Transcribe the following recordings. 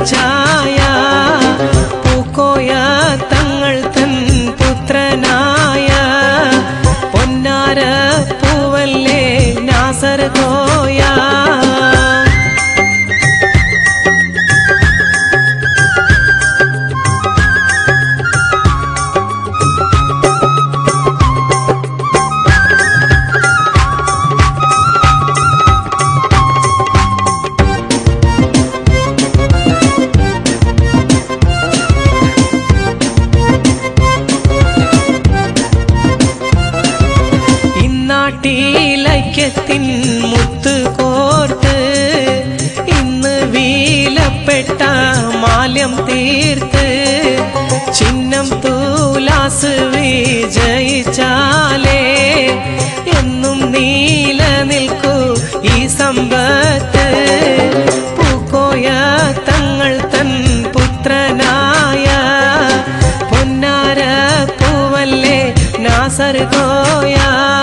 പ്രതിച്ഛായ പൂക്കോയ തങ്ങൾ തൻ പുത്രനായ പൊന്നാര പൂവല്ലേ നാസർ കോയ ഇന്നാട്ടിലൈക്യത്തിൻ മുത്ത് കോർത്ത് ഇന്ന് വീലപ്പെട്ട മാല്യം തീർത്ത് ചിഹ്നം തൂലാസ് വിജയിച്ചാലേ എന്നും നീലനിൽക്കൂ ഈ സമ്പത്ത് പൂക്കോയ തങ്ങൾ തൻ പുത്രനായ പൊന്നാര പൂവല്ലേ നാസർ കോയ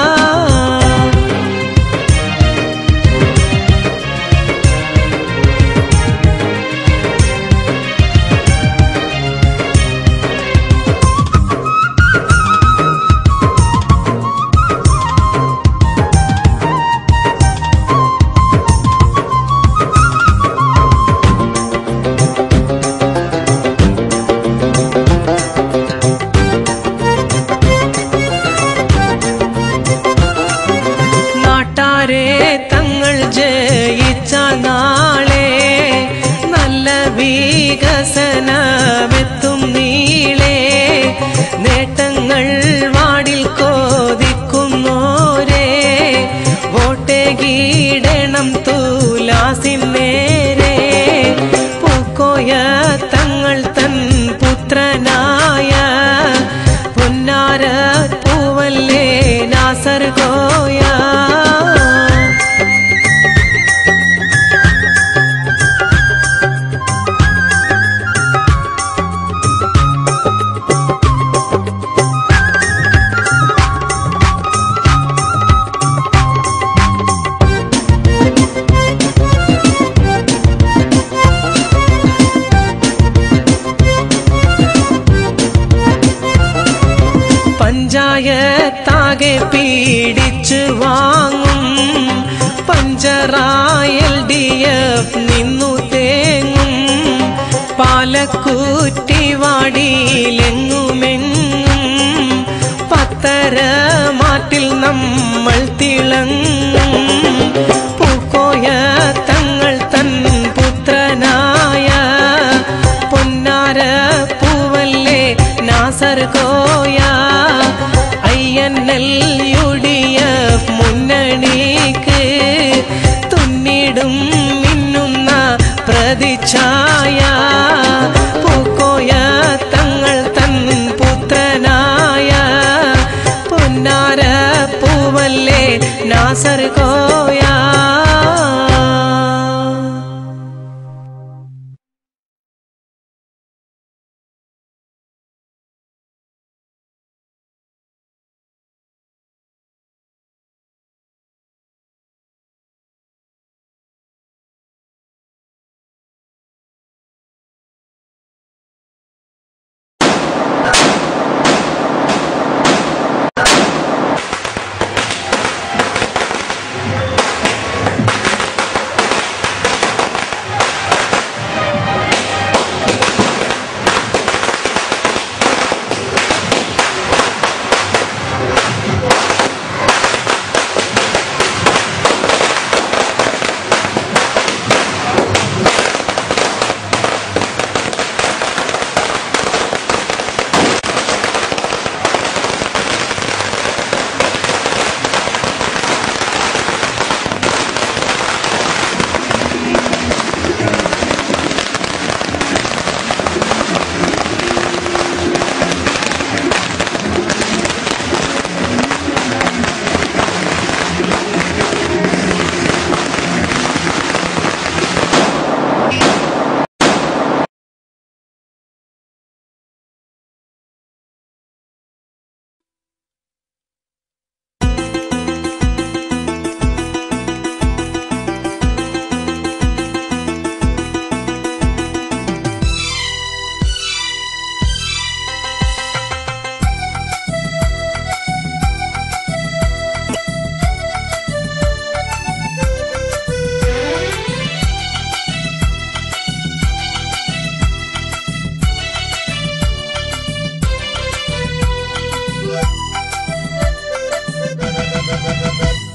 നാട്ടാരെ തങ്ങൾ ജയിച്ച നാളെ നല്ല വികസനമെത്തും നീളെ നേട്ടങ്ങൾ വാടിൽ കോതിക്കുന്നോരേ വോട്ടെ കീടണം തൂലാസിൻ നേരെ പൂക്കോയ തങ്ങൾ തൻ പുത്രനായ പൊന്നാര പൂവല്ലേ നാസർ കോയ പഞ്ചായത്താകെ പീഡിച്ചു വാങ്ങും പഞ്ചറായൽ ഡി എഫ് നിന്നു തേങ്ങും പാലക്കൂറ്റി വാടിയിലെങ്ങുമെങ്ങും പത്തര മാറ്റിൽ നമ്മൾ തിളങ്ങും പൂക്കോയ തങ്ങൾ തൻ പുത്രനായ പൊന്നാര പൂവല്ലേ Nasar Koya I N L U D F മുന്നണിക്ക് തുന്നിടും മിന്നുന്ന പ്രതിച്ഛായ പൂക്കോയ തങ്ങൾ തൻ പുത്രനായ പൊന്നാര പൂവല്ലേ നാസർ കോയ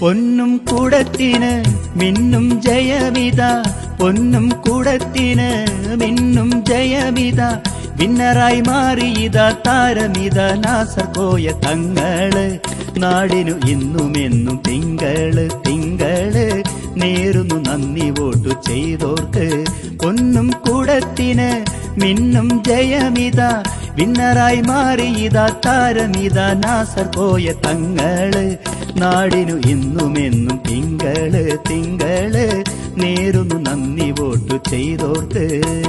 പൊന്നും കുടത്തിന് മിന്നും ജയമിത പൊന്നും കുടത്തിന് മിന്നും ജയമിത വിന്നറായി മാറിയിത താരമിത നാസർകോയ തങ്ങള് നാടിനു ഇന്നുമെന്നും തിങ്കള് തിങ്കള് നേരുന്നു നന്ദി വോട്ടു ചെയ്തോർക്ക് പൊന്നും കുടത്തിന് മിന്നും ജയമിത വിന്നറായി മാറിയിത താരമിത നാസർകോയ തങ്ങള് നാടിനു ഇന്നുമെന്നും തിങ്കള് തിങ്കള് നേരുന്നു നന്ദി വോട്ടു ചെയ്തോർക്ക്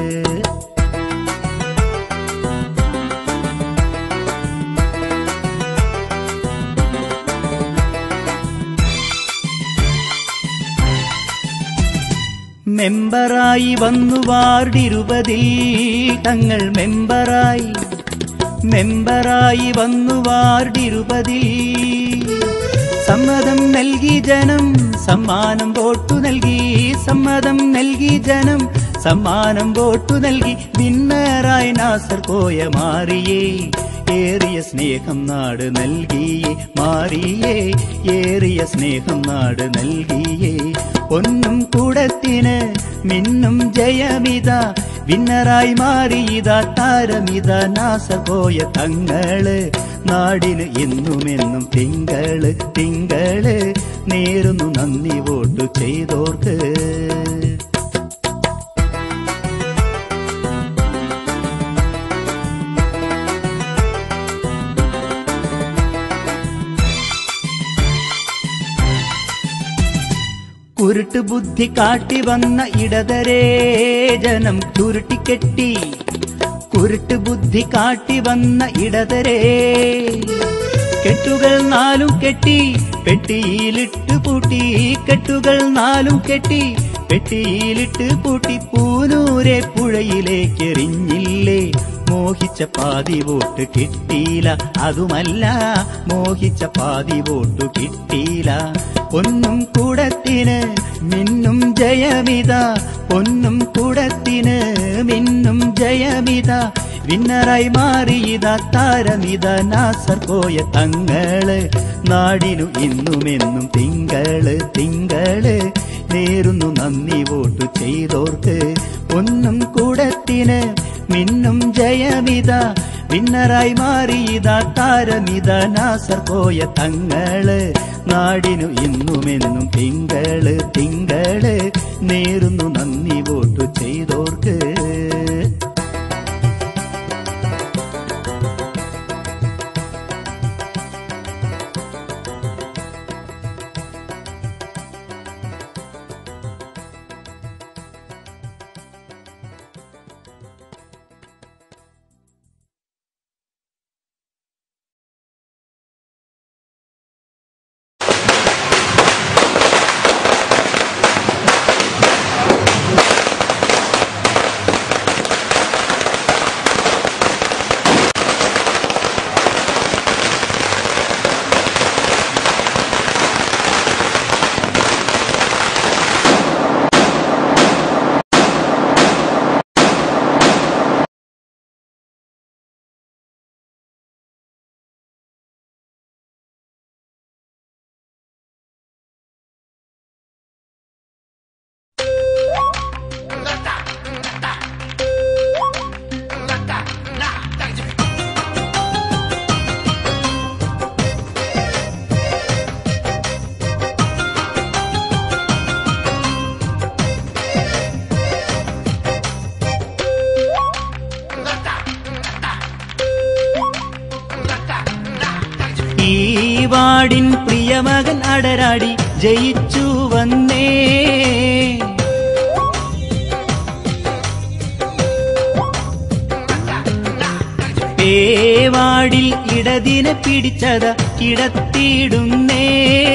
മെമ്പറായി വന്നു വാർഡിരുപതിൽ തങ്ങൾ മെമ്പറായി മെമ്പറായി വന്നു വാർഡിരുപതിൽ സമ്മതം നൽകി ജനം സമ്മാനം വോട്ടു നൽകി സമ്മതം നൽകി ജനം സമ്മാനം വോട്ടു നൽകി വിന്നറായി നാസർ കോയ മാറിയേ ഏറിയ സ്നേഹം നാട് നൽകിയേ മാറിയേ ഏറിയ സ്നേഹം നാട് നൽകിയേ പൊന്നും കൂടത്തിന് മിന്നും ജയമിത വിന്നറായി മാറിയിത താരമിത നാസകോയ തങ്ങള് നാടിന് എന്നുമെന്നും തിങ്കള് തിങ്കള് നേരുന്നു നന്ദി വോട്ടു ചെയ്തോർക്ക് കുരുട്ട് ബുദ്ധി കാട്ടി വന്ന ഇടതരേ ജനം ചുരുട്ടിക്കെട്ടി കുരുട്ട് ബുദ്ധി കാട്ടി വന്ന ഇടതരേ കെട്ടുകൾ നാലും കെട്ടി പെട്ടിയിലിട്ട് പൂട്ടി കെട്ടുകൾ നാലും കെട്ടി പെട്ടിയിലിട്ട് പൂട്ടി പൂനൂരെ പുഴയിലേക്ക് എറിഞ്ഞില്ലേ മോഹിച്ച പാതി വോട്ട് കിട്ടിയില്ല അതുമല്ല മോഹിച്ച പാതി വോട്ട് കിട്ടിയില്ല പൊന്നും കൂടത്തിന് മിന്നും ജയമിത പൊന്നും കൂടത്തിന് മിന്നും ജയമിത വിന്നറായി മാറിയിത താരമിത നാസർ കോയ തങ്ങള് നാടിനു ഇന്നുമെന്നും തിങ്കള് തിങ്കള് നേരുന്നു നന്ദി വോട്ടു ചെയ്തോർക്ക് പൊന്നും കൂടത്തിന് മിന്നും ജയമിത വിന്നറായി മാറിയിത താരമിത നാസർ കോയ തങ്ങള് നാടിനു ഇന്നുമെന്നും തിങ്കള് തിങ്കള് നേരുന്നു നന്ദി വോട്ടു ചെയ്തോർക്ക് ഈ വാടിൻ പ്രിയമകൻ അടരാടി ജയിച്ചു വന്നേ പേവാടിൽ ഇടതിനെ പിടിച്ചത കിടത്തിയിടുന്നേ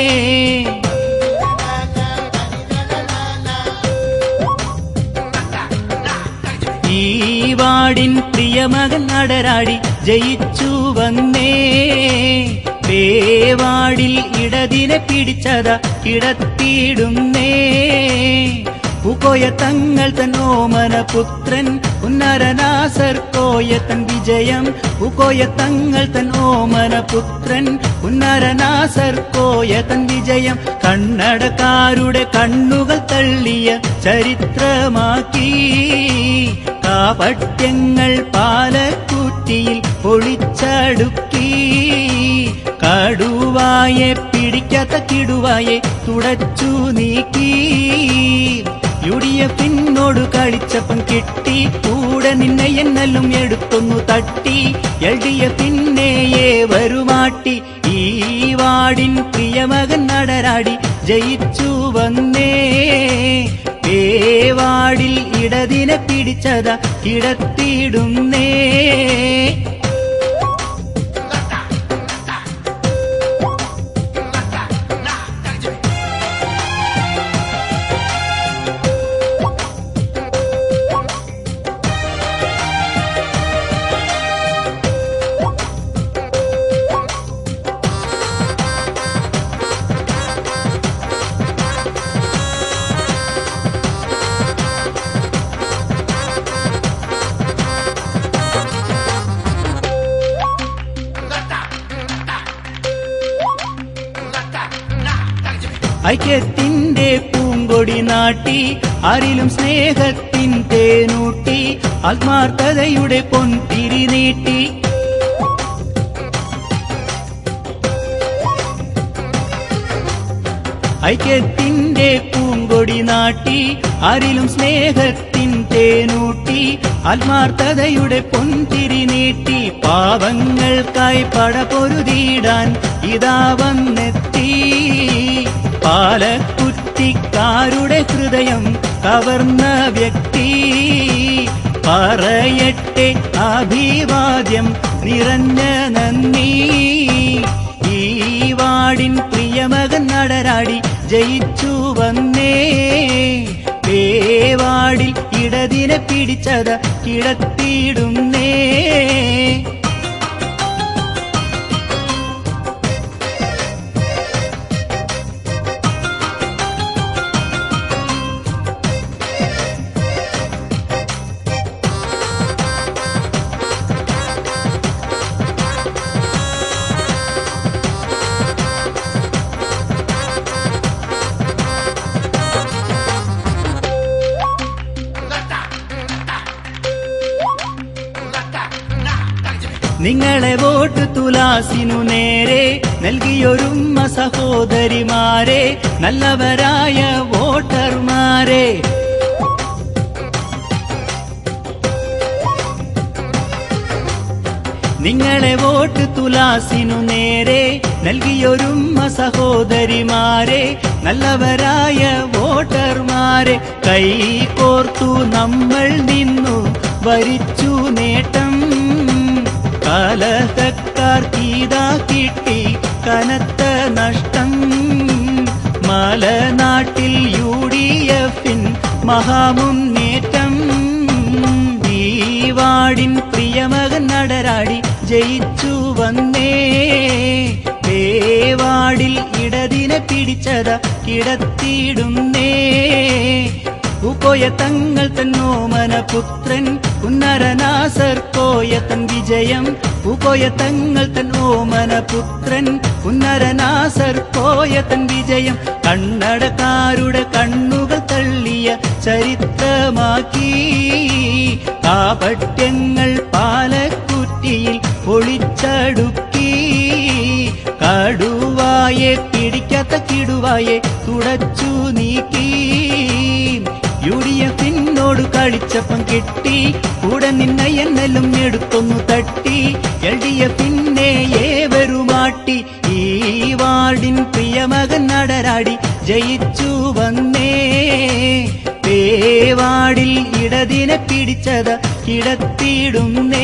ഈ വാടിൻ പ്രിയമകൻ അടരാടി ജയിച്ചു വന്നേ പേവാടിൽ ഇടതിനെ പിടിച്ചത കിടത്തിയിടുന്നേ പൂക്കോയ തങ്ങൾ തൻ ഓമന പുത്രൻ ഉന്നരനാസർ കോയ തൻ വിജയം പൂക്കോയ തങ്ങൾ തൻ ഓമന പുത്രൻ ഉന്നരനാസർ കോയ തൻ വിജയം കണ്ണടക്കാരുടെ കണ്ണുകൾ തള്ളിയ ചരിത്രമാക്കി കാപട്യങ്ങൾ പാലക്കൂറ്റിയിൽ പൊളിച്ചടുക്കി കടുവായെ പിടിക്കാത്ത കിടുവായെ തുടച്ചു നീക്കി യു ഡി എഫിനോട് കളിച്ചപ്പം കിട്ടി കൂടെ നിന്നെ എന്നലും എടുത്തൊന്നു തട്ടി എൽ ഡി എഫിന്നെയെ വരുമാട്ടി ഈ വാടിൻ പ്രിയമകൻ നടരാടി ജയിച്ചു വന്നേ പേവാടിൽ ഇടതിനെ പിടിച്ചതാ കിടത്തിയിടുന്നേ ഐക്യത്തിന്റെ പൂങ്കൊടി നാട്ടി ആരിലും സ്നേഹത്തിൻ തേനൂട്ടി ആത്മാർത്ഥതയുടെ പൊൻതിരി നീട്ടി ഐക്യത്തിന്റെ പൂങ്കൊടി നാട്ടി ആരിലും സ്നേഹത്തിൻ തേനൂട്ടി ആത്മാർത്ഥതയുടെ പൊൻതിരി നീട്ടി പാവങ്ങൾക്കായി പടപൊരുതിയിടാൻ ഇതാ വന്നെത്തി പാലക്കുറ്റിക്കാരുടെ ഹൃദയം കവർന്ന വ്യക്തി പറയട്ടെ അഭിവാദ്യം നിറഞ്ഞ നന്ദി ഈ വാടിൻ പ്രിയമകൻ നടരാടി ജയിച്ചു വന്നേ പേവാടിൽ ഇടതിനെ പിടിച്ചത് കിടത്തിയിടുന്നേ നിങ്ങളെ വോട്ട് തുലാസിനു നേരെ നൽകിയൊരുമ്മ സഹോദരിമാരെ നല്ലവരായ വോട്ടർമാരെ നിങ്ങളെ വോട്ട് തുലാസിനു നേരെ നൽകിയൊരുമ്മ സഹോദരിമാരെ നല്ലവരായ വോട്ടർമാരെ കൈ കോർത്തു നമ്മൾ നിന്നു വരിച്ചു നേട്ടം കലഹക്കാർക്കീതാ കിട്ടി കനത്ത നഷ്ടം മലനാട്ടിൽ യു ഡി എഫിൻ മഹാമുന്നേറ്റം ഈ വാടിൻ പ്രിയമകൻ നടരാടി ജയിച്ചു വന്നേ പേവാടിൽ ഇടതിനെ പിടിച്ചത കിടത്തിയിടുന്നേ പൂക്കോയ തങ്ങൾ തന്നോമന പുത്രൻ ഉന്നരനാസർ കോയ തൻ വിജയം പൂക്കോയ തങ്ങൾ തൻ ഓമന പുത്രൻ ഉന്നരനാസർ കോയ തൻ വിജയം കണ്ണടക്കാരുടെ കണ്ണുകൾ തള്ളിയ ചരിത്രമാക്കി കാപട്യങ്ങൾ പാലക്കുറ്റിയിൽ ഒളിച്ചടുക്കി കടുവായെ പിടിക്കാത്ത കിടുവായെ തുടച്ചു നീക്കി യു ഡി എഫിനോട് കളിച്ചപ്പം കിട്ടി കൂടെ നിന്ന എന്നലും എടുത്തൊന്നു തട്ടി എൽ ഡി എഫിനെ ഏവരുമാട്ടി ഈ വാർഡിൻ പ്രിയമകൻ നടരാടി ജയിച്ചു വന്നേ പേവാടിൽ ഇടതിനെ പിടിച്ചത് കിടത്തിയിടുന്നേ